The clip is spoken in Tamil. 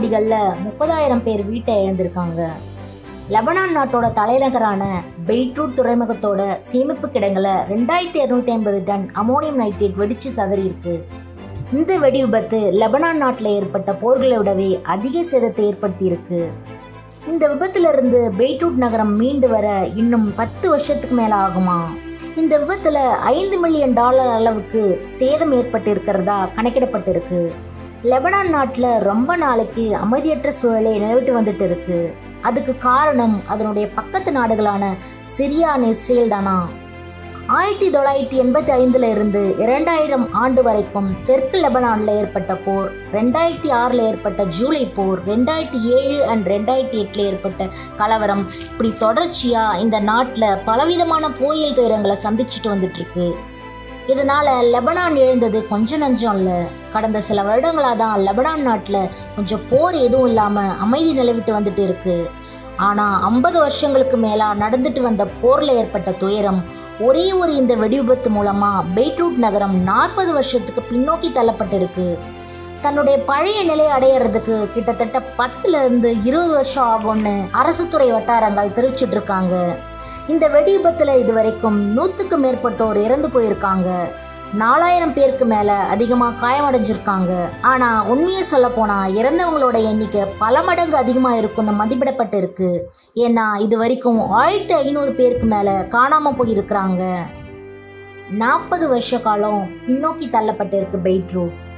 நொடிகளில் முப்பதாயிரம் பேர் வீட்டை இழந்திருக்காங்க லெபனான் நாட்டோட தலைநகரான பெய்ட்ரூட் துறைமுகத்தோட சேமிப்பு கிடங்குல ரெண்டாயிரத்தி இரநூத்தி ஐம்பது டன் அமோனியம் நைட்ரேட் வெடிச்சு சதறி இருக்கு இந்த வெடி விபத்து லெபனான் நாட்டில் ஏற்பட்ட போர்களை விடவே அதிக சேதத்தை ஏற்படுத்தி இருக்கு இந்த விபத்திலிருந்து பெய்ட்ரூட் நகரம் மீண்டு வர இன்னும் பத்து வருஷத்துக்கு மேல ஆகுமா இந்த விபத்துல ஐந்து மில்லியன் டாலர் அளவுக்கு சேதம் ஏற்பட்டு இருக்கிறதா கணக்கிடப்பட்டிருக்கு லெபனான் நாட்டில் ரொம்ப நாளைக்கு அமைதியற்ற சூழலே நிலவிட்டு வந்துட்டு இருக்கு அதுக்கு காரணம் அதனுடைய பக்கத்து நாடுகளான சிரியா இஸ்ரேல் தானா ஆயிரத்தி தொள்ளாயிரத்தி எண்பத்தி ஐந்துல இருந்து இரண்டாயிரம் ஆண்டு வரைக்கும் தெற்கு லெபனான்ல ஏற்பட்ட போர் ரெண்டாயிரத்தி ஆறுல ஏற்பட்ட ஜூலை போர் ரெண்டாயிரத்தி ஏழு அண்ட் ரெண்டாயிரத்தி எட்டுல ஏற்பட்ட கலவரம் இப்படி தொடர்ச்சியா இந்த நாட்டில் பலவிதமான போரியல் துயரங்களை சந்திச்சுட்டு வந்துட்டு இருக்கு இதனால லெபனான் எழுந்தது கொஞ்சம் நஞ்சம் இல்லை கடந்த சில வருடங்களாக தான் லெபனான் நாட்டில் கொஞ்சம் போர் எதுவும் இல்லாமல் அமைதி நிலவிட்டு வந்துட்டு இருக்கு ஆனால் ஐம்பது வருஷங்களுக்கு மேலாக நடந்துட்டு வந்த போரில் ஏற்பட்ட துயரம் ஒரே ஒரு இந்த வெடி விபத்து மூலமாக பெய்ட்ரூட் நகரம் நாற்பது வருஷத்துக்கு பின்னோக்கி தள்ளப்பட்டிருக்கு தன்னுடைய பழைய நிலை அடையிறதுக்கு கிட்டத்தட்ட பத்துல இருந்து இருபது வருஷம் ஆகும்னு அரசு துறை வட்டாரங்கள் தெரிவிச்சிட்டு இருக்காங்க இந்த வெடி விபத்துல இது வரைக்கும் நூற்றுக்கு மேற்பட்டோர் இறந்து போயிருக்காங்க நாலாயிரம் பேருக்கு மேலே அதிகமாக காயமடைஞ்சிருக்காங்க ஆனால் உண்மையை சொல்ல போனால் இறந்தவங்களோட எண்ணிக்கை பல மடங்கு அதிகமாக இருக்கும்னு மதிப்பிடப்பட்டு இருக்கு ஏன்னா இது வரைக்கும் ஆயிரத்தி ஐநூறு பேருக்கு மேலே காணாமல் போயிருக்கிறாங்க நாற்பது வருஷ காலம் பின்னோக்கி தள்ளப்பட்டிருக்கு பெய்ட்ரூட்